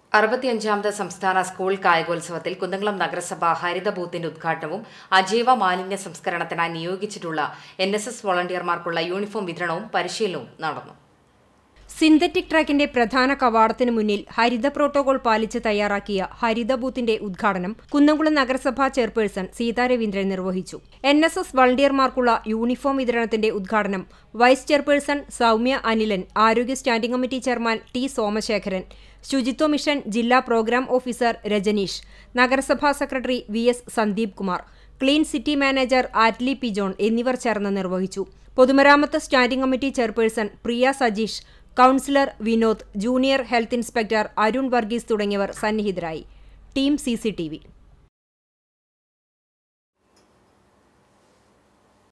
അറുപത്തിയഞ്ചാമത് സംസ്ഥാന സ്കൂൾ കായികോത്സവത്തിൽ കുന്നംകുളം നഗരസഭ ഹരിത ബൂത്തിന്റെ ഉദ്ഘാടനവും അജൈവ മാലിന്യ സംസ്കരണത്തിനായി നിയോഗിച്ചിട്ടുള്ള എൻ എസ് എസ് വോളണ്ടിയർമാർക്കുള്ള യൂണിഫോം വിതരണവും പരിശീലനവും നടന്നു സിന്തറ്റിക് ട്രാക്കിന്റെ പ്രധാന കവാടത്തിനു മുന്നിൽ ഹരിത പ്രോട്ടോകോൾ പാലിച്ച് തയ്യാറാക്കിയ ഹരിത ബൂത്തിന്റെ ഉദ്ഘാടനം കുന്നംകുളം നഗരസഭാ ചെയർപേഴ്സൺ സീതാ രവീന്ദ്രൻ നിർവഹിച്ചു എൻ എസ് എസ് വളണ്ടിയർമാർക്കുള്ള യൂണിഫോം വിതരണത്തിന്റെ ഉദ്ഘാടനം വൈസ് ചെയർപേഴ്സൺ സൗമ്യ അനിലൻ ആരോഗ്യ standing committee chairman T Somasekharan ശുചിത്വ മിഷൻ ജില്ലാ പ്രോഗ്രാം ഓഫീസർ രജനീഷ് നഗരസഭാ secretary V S Sandeep Kumar clean city manager Atli P John എന്നിവർ ചേർന്ന് നിർവഹിച്ചു പൊതുമരാമത്ത് standing committee chairperson Priya Sajeesh councillor Vinod junior health inspector Arun Varghese തുടങ്ങിയവർ സന്നിഹിതരായി ടീം സി